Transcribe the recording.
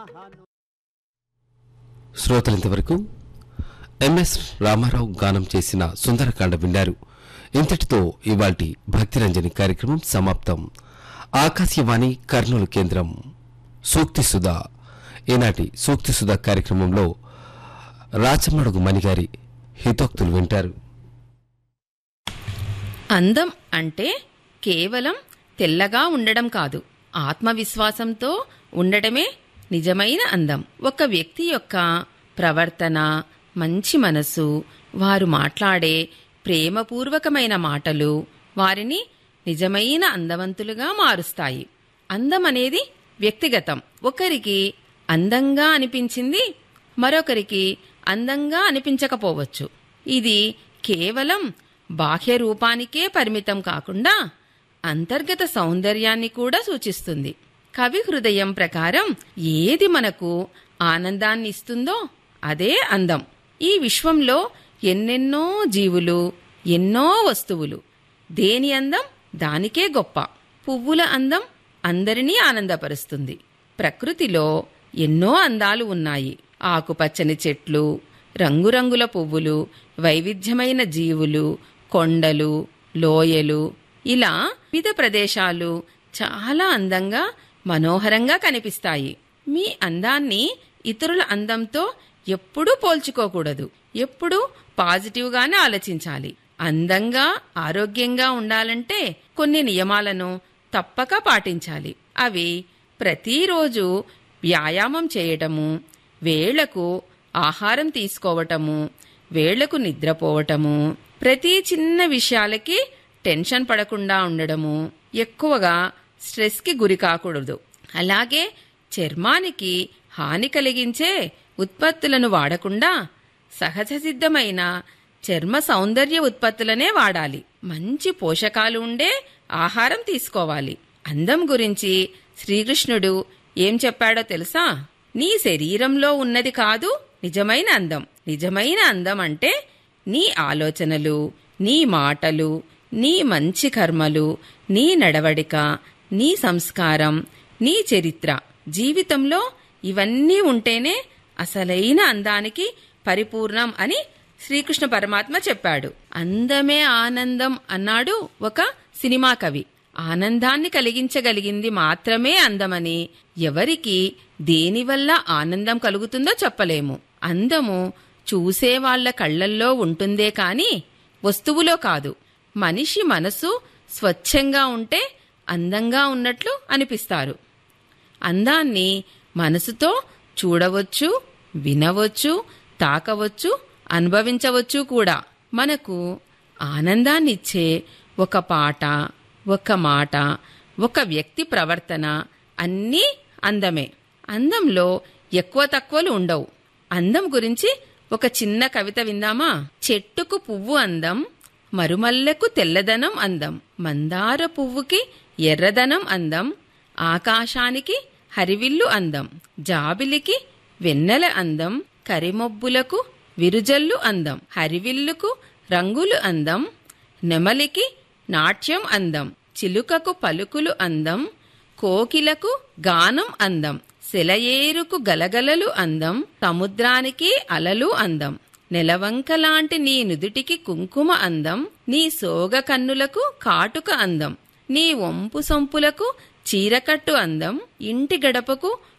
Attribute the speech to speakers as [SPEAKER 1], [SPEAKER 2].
[SPEAKER 1] శ్రోతలింతవరకు MS Ramarao గానం చేసిన సుందరకాండ విన్నారు ఇంతటితో ఇవాల్టి భక్తిరంజని కార్యక్రమం సమాప్తం ఆకాశవాణి కర్నూలు కేంద్రం సూక్తి సుధా ఈనాటి సూక్తి సుధా కార్యక్రమంలో రాచమడుగు మణిగారి హితోక్తులు వింటారు
[SPEAKER 2] అందం అంటే కేవలం తెల్లగా ఉండడం కాదు ఆత్మవిశ్వాసంతో ఉండటమే నిజమైన అందం ఒక వ్యక్తి యొక్క ప్రవర్తన మంచి మనసు వారు మాట్లాడే ప్రేమపూర్వకమైన మాటలు వారిని నిజమైన అందవంతులుగా మారుస్తాయి అందం అనేది వ్యక్తిగతం ఒకరికి అందంగా అనిపించింది మరొకరికి అందంగా అనిపించకపోవచ్చు ఇది కేవలం బాహ్య రూపానికే పరిమితం కాకుండా అంతర్గత సౌందర్యాన్ని కూడా సూచిస్తుంది కవి హృదయం ప్రకారం ఏది మనకు ఆనందాన్ని ఇస్తుందో అదే అందం ఈ విశ్వంలో ఎన్నెన్నో జీవులు ఎన్నో వస్తువులు దేని అందం దానికే గొప్ప పువ్వుల అందం అందరినీ ఆనందపరుస్తుంది ప్రకృతిలో ఎన్నో అందాలు ఉన్నాయి ఆకుపచ్చని చెట్లు రంగురంగుల పువ్వులు వైవిధ్యమైన జీవులు కొండలు లోయలు ఇలా వివిధ ప్రదేశాలు చాలా అందంగా మనోహరంగా కనిపిస్తాయి మీ అందాన్ని ఇతరుల అందంతో ఎప్పుడూ పోల్చుకోకూడదు ఎప్పుడూ పాజిటివ్గానే ఆలోచించాలి అందంగా ఆరోగ్యంగా ఉండాలంటే కొన్ని నియమాలను తప్పక పాటించాలి అవి ప్రతిరోజు వ్యాయామం చేయటము వేళకు ఆహారం తీసుకోవటము వేళకు నిద్రపోవటము ప్రతి చిన్న విషయాలకి టెన్షన్ పడకుండా ఉండడము ఎక్కువగా స్ట్రెస్కి గురి కాకూడదు అలాగే చర్మానికి హాని కలిగించే ఉత్పత్తులను వాడకుండా సహజ సిద్ధమైన చర్మ సౌందర్య ఉత్పత్తులనే వాడాలి మంచి పోషకాలు ఉండే ఆహారం తీసుకోవాలి అందం గురించి శ్రీకృష్ణుడు ఏం చెప్పాడో తెలుసా నీ శరీరంలో ఉన్నది కాదు నిజమైన అందం నిజమైన అందం అంటే నీ ఆలోచనలు నీ మాటలు నీ మంచి కర్మలు నీ నడవడిక నీ సంస్కారం నీ చరిత్ర జీవితంలో ఇవన్నీ ఉంటేనే అసలైన అందానికి పరిపూర్ణం అని శ్రీకృష్ణ పరమాత్మ చెప్పాడు అందమే ఆనందం అన్నాడు ఒక సినిమా కవి ఆనందాన్ని కలిగించగలిగింది మాత్రమే అందమని ఎవరికి దేనివల్ల ఆనందం కలుగుతుందో చెప్పలేము అందము చూసే వాళ్ళ కళ్ళల్లో ఉంటుందే కాని వస్తువులో కాదు మనిషి మనసు స్వచ్ఛంగా ఉంటే అందంగా ఉన్నట్లు అనిపిస్తారు అందాన్ని మనసుతో చూడవచ్చు వినవచ్చు తాకవచ్చు అనుభవించవచ్చు కూడా మనకు ఆనందాన్నిచ్చే ఒక పాట ఒక మాట ఒక వ్యక్తి ప్రవర్తన అన్నీ అందమే అందంలో ఎక్కువ తక్కువలు ఉండవు అందం గురించి ఒక చిన్న కవిత విందామా చెట్టుకు పువ్వు అందం మరుమల్లెకు తెల్లదనం అందం మందార పువ్వుకి ఎర్రదనం అందం ఆకాశానికి హరివిల్లు అందం జాబిలికి వెన్నెల అందం కరిమొబ్బులకు విరుజల్లు అందం హరివిల్లుకు రంగులు అందం నెమలికి నాట్యం అందం చిలుకకు పలుకులు అందం కోకిలకు గానం అందం సెలయేరుకు గలగలలు అందం సముద్రానికి అలలు అందం నెలవంకలాంటి నీ నుదుటికి కుంకుమ అందం నీ సోగ కన్నులకు కాటుక అందం నీ వంపు సొంపులకు చీరకట్టు అందం ఇంటి గడపకు